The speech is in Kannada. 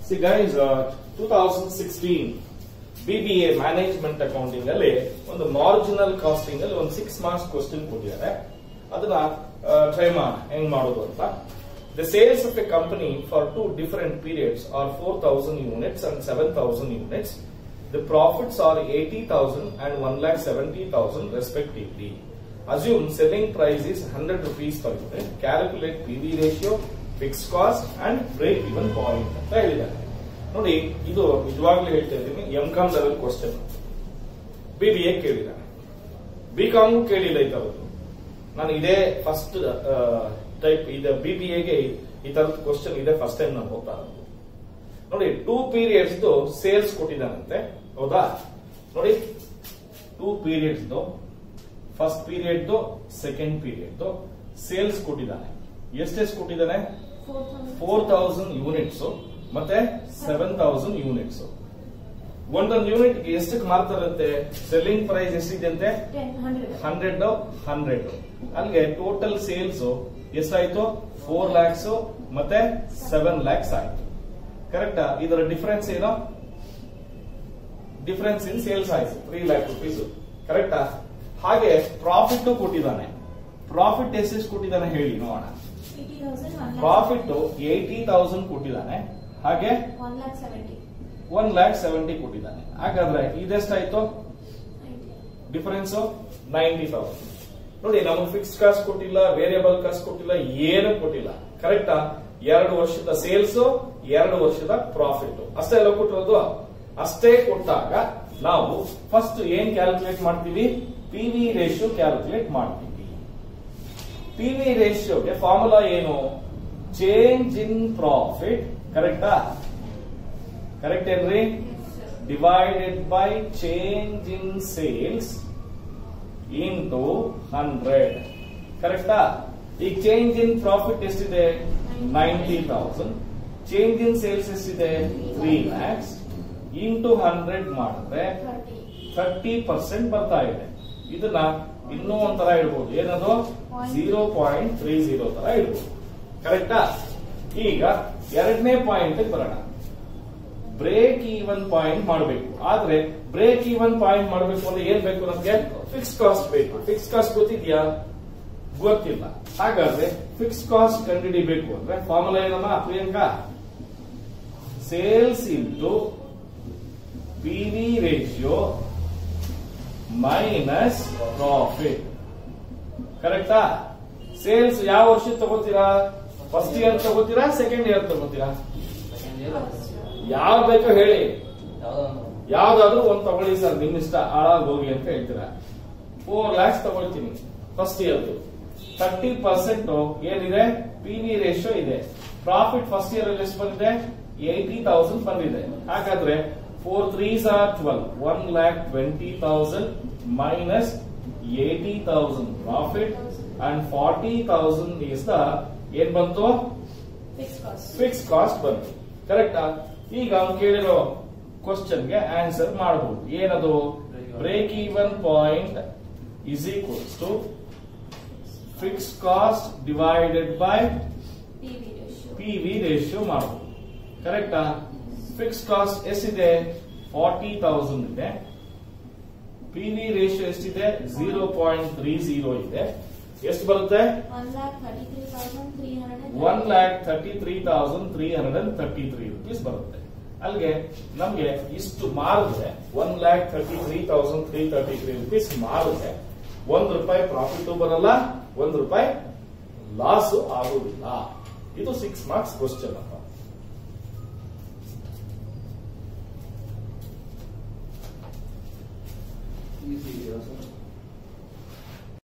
C guys two thousand sixteen BBA management accounting ಅಲ್ಲಿ ಒಂದು ಮಾರ್ಜಿನಲ್ ಕಾಸ್ಟಿಂಗ್ ಅಲ್ಲಿ ಒಂದು ಸಿಕ್ಸ್ ಮಾರ್ಕ್ಸ್ ಕ್ವಶನ್ ಕೊಟ್ಟಿದ್ದಾರೆ ಅದನ್ನ ಟ್ರೈ ಮಾಡ ಹೆಂಗ್ ಮಾಡೋದು ಅಂತ the sales of a company for two different periods are four thousand units and seven thousand units the profits are eighty thousand and one lakh seventy thousand respectively assume selling price is hundred rupees per unit calculate P V ratio fix cost and break even point ಅಂತ ಹೇಳಿದ್ದಾರೆ ನೋಡಿ ಇದು ನಿಜವಾಗ್ಲೂ ಹೇಳ್ತಾ ಇದ್ದೀನಿ M com level question B B A ಕೇಳಿದ್ದಾನೆ ಬಿ ಕಾಮ್ ಕೇಳಿಲ್ಲ ಈ ತರದ್ದು ನಾನು ಇದೇ ಫಸ್ಟ್ ಟೈಪ್ ಇದೆ ಬಿ ಬಿ ಎಗೆ ಈ ತರದ ಕ್ವಶನ್ ಇದೆ ಫಸ್ಟ್ ಟೈಮ್ ನಾನು ಹೋಗ್ತಾ ಇರೋದು ನೋಡಿ ಟೂ ಪೀರಿಯಡ್ಸ್ ಸೇಲ್ಸ್ ಕೊಟ್ಟಿದ್ದಾನಂತೆ ಹೌದಾ ನೋಡಿ two periods first period second period sales ಕೊಟ್ಟಿದ್ದಾನೆ ಎಷ್ಟೆಷ್ಟು ಕೊಟ್ಟಿದ್ದಾನೆ ಫೋರ್ ತೌಸಂಡ್ ಯೂನಿಟ್ಸ್ ಮತ್ತೆ ಸೆವೆನ್ ತೌಸಂಡ್ ಯೂನಿಟ್ಸ್ ಒಂದೊಂದು ಯೂನಿಟ್ ಎಷ್ಟಕ್ಕೆ ಮಾರ್ತಾರಂತೆ ಸೆಲ್ಲಿಂಗ್ ಪ್ರೈಸ್ ಎಷ್ಟಿದೆ ಅಂತೆ ಹಂಡ್ರೆಡ್ ಹಂಡ್ರೆಡ್ ಅಲ್ಲಿಗೆ ಟೋಟಲ್ ಸೇಲ್ಸ್ ಎಷ್ಟಾಯ್ತು ಫೋರ್ ಲ್ಯಾಕ್ಸ್ ಮತ್ತೆ ಸೆವೆನ್ ಲ್ಯಾಕ್ಸ್ ಆಯ್ತು ಕರೆಕ್ಟಾ ಇದರ ಡಿಫರೆನ್ಸ್ ಏನು ಡಿಫರೆನ್ಸ್ ಇನ್ ಸೇಲ್ಸ್ ಆಯ್ತು ತ್ರೀ ಲ್ಯಾಕ್ ರುಪೀಸ್ ಕರೆಕ್ಟಾ ಹಾಗೆ ಪ್ರಾಫಿಟ್ ಕೊಟ್ಟಿದ್ದಾನೆ ಪ್ರಾಫಿಟ್ ಎಷ್ಟೆಷ್ಟು ಕೊಟ್ಟಿದ್ದಾನೆ ಹೇಳಿ ನೋಡೋಣ ಪ್ರಾಫಿಟ್ ಏಯ್ಟಿ ತೌಸಂಡ್ ಕೊಟ್ಟಿದ್ದಾನೆ ಹಾಗೆ ಒನ್ ಲ್ಯಾಕ್ ಸೆವೆಂಟಿ ಕೊಟ್ಟಿದ್ದಾನೆ ಹಾಗಾದ್ರೆ ಇದೆಷ್ಟಾಯ್ತು ಡಿಫರೆನ್ಸ್ ನೈಂಟಿ ತೌಸಂಡ್ ನೋಡಿ ನಮಗೆ ಫಿಕ್ಸ್ ಕಾಸ್ಟ್ ಕೊಟ್ಟಿಲ್ಲ ವೇರಿಯಬಲ್ ಕಾಸ್ಟ್ ಕೊಟ್ಟಿಲ್ಲ ಏನು ಕೊಟ್ಟಿಲ್ಲ ಕರೆಕ್ಟಾ ಎರಡು ವರ್ಷದ ಸೇಲ್ಸ್ ಎರಡು ವರ್ಷದ ಪ್ರಾಫಿಟ್ ಅಷ್ಟೇ ಎಲ್ಲ ಕೊಟ್ಟಿರೋದು ಅಷ್ಟೇ ಕೊಟ್ಟಾಗ ನಾವು ಫಸ್ಟ್ ಏನ್ ಕ್ಯಾಲ್ಕುಲೇಟ್ ಮಾಡ್ತೀವಿ ಪಿ ವಿ ರೇಷಿಯೋ ಕ್ಯಾಲ್ಕುಲೇಟ್ ಮಾಡ್ತೀವಿ ಪಿ ವಿ ರೇಷಿಯೋಗೆ ಫಾರ್ಮುಲಾ ಏನು ಚೇಂಜ್ ಇನ್ ಪ್ರಾಫಿಟ್ ಕರೆಕ್ಟಾ ಕರೆಕ್ಟ್ ಏನ್ರಿ divided by change in sales into hundred ಕರೆಕ್ಟಾ ಈಗ ಚೇಂಜ್ ಇನ್ ಪ್ರಾಫಿಟ್ ಎಷ್ಟಿದೆ ninety thousand change in sales ಎಷ್ಟಿದೆ ತ್ರೀ ಲ್ಯಾಕ್ಸ್ ಇಂಟು ಹಂಡ್ರೆಡ್ ಮಾಡಿದ್ರೆ ಥರ್ಟಿ ಪರ್ಸೆಂಟ್ ಬರ್ತಾ ಇದೆ ಇದನ್ನ ಇನ್ನೂ ಒಂಥರ ಇಡ್ಬೋದು ಏನದು ಜೀರೋ ಪಾಯಿಂಟ್ ತ್ರೀ ಜೀರೋ ತರ ಇಡ್ಬೋದು ಕರೆಕ್ಟಾ ಈಗ ಎರಡನೇ ಪಾಯಿಂಟ್ ಬರೋಣ ಬ್ರೇಕ್ ಈವನ್ ಪಾಯಿಂಟ್ ಮಾಡಬೇಕು ಆದ್ರೆ ಬ್ರೇಕ್ ಈವನ್ ಪಾಯಿಂಟ್ ಮಾಡಬೇಕು ಅಂದ್ರೆ ಏನ್ ಬೇಕು ನಮ್ಗೆ ಫಿಕ್ಸ್ ಕಾಸ್ಟ್ ಬೇಕು ಫಿಕ್ಸ್ ಕಾಸ್ಟ್ ಗೊತ್ತಿದ್ಯಾ ಗೊತ್ತಿಲ್ಲ ಹಾಗಾದ್ರೆ ಫಿಕ್ಸ್ ಕಾಸ್ಟ್ ಕಂಡುಹಿಡಿಬೇಕು ಅಂದ್ರೆ ಫಾರ್ಮುಲಾ ಏನಮ್ಮ Priyanka sales into P V ratio minus profit ಕರೆಕ್ಟಾ ಸೇಲ್ಸ್ ಯಾವ ವರ್ಷ ತಗೋತೀರಾ ಫಸ್ಟ್ ಇಯರ್ ತಗೋತೀರಾ ಸೆಕೆಂಡ್ ಇಯರ್ ತಗೋತೀರಾ ಯಾವ ಬೇಕೋ ಹೇಳಿ ಯಾವ್ದಾದ್ರು ಒಂದ್ ತಗೊಳ್ಳಿ ಸರ್ ನಿಮ್ ಇಷ್ಟ ಹಾಳಾಗಿ ಹೋಗಿ ಅಂತ ಹೇಳ್ತೀರಾ ಫೋರ್ ಲ್ಯಾಕ್ಸ್ ತಗೊಳ್ತೀನಿ ಫಸ್ಟ್ ಇಯರ್ ತರ್ಟಿ ಪರ್ಸೆಂಟ್ ಏನಿದೆ ಪಿ ವಿ ರೇಷಿಯೋ ಇದೆ ಪ್ರಾಫಿಟ್ ಫಸ್ಟ್ ಇಯರ್ ಅಲ್ಲಿ ಎಷ್ಟು ಬಂದಿದೆ ಏಯ್ಟಿ ತೌಸಂಡ್ ಬಂದಿದೆ ಹಾಗಾದ್ರೆ four threes are twelve one lakh twenty thousand minus eighty thousand profit and forty thousand is the ಏನ್ ಬಂತು ಫಿಕ್ಸ್ ಕಾಸ್ಟ್ ಬಂತು ಕರೆಕ್ಟಾ ಈಗ ಅವ್ನು ಕೇಳಿರೋ ಕ್ವಶನ್ಗೆ ಆನ್ಸರ್ ಮಾಡಬಹುದು ಏನದು break even point is equals to fix cost divided by P V ratio ಮಾಡಬಹುದು ಕರೆಕ್ಟಾ ಫಿಕ್ಸ್ ಕಾಸ್ಟ್ ಎಷ್ಟಿದೆ ಫಾರ್ಟಿ ತೌಸಂಡ್ ಇದೆ ಪಿ ವಿ ರೇಷಿಯೋ ಎಷ್ಟಿದೆ ಜೀರೋ ಪಾಯಿಂಟ್ ತ್ರೀ ಜೀರೋ ಇದೆ ಎಷ್ಟು ಬರುತ್ತೆ one lakh thirty three thousand three hundred and thirty three rupees ಬರುತ್ತೆ ಅಲ್ಲಿಗೆ ನಮ್ಗೆ ಇಷ್ಟು ಮಾರಿದ್ರೆ one lakh thirty three thousand three thirty three rupees ಮಾರಿದ್ರೆ ಒಂದ್ ರೂಪಾಯಿ ಪ್ರಾಫಿಟ್ ಬರಲ್ಲ ಒಂದ್ ರೂಪಾಯಿ ಲಾಸ್ ಆಗುವುದಿಲ್ಲ ಇದು ಸಿಕ್ಸ್ ಮಾರ್ಕ್ಸ್ ಕ್ವಶನ್ ಅಪ್ಪ Easy, yes.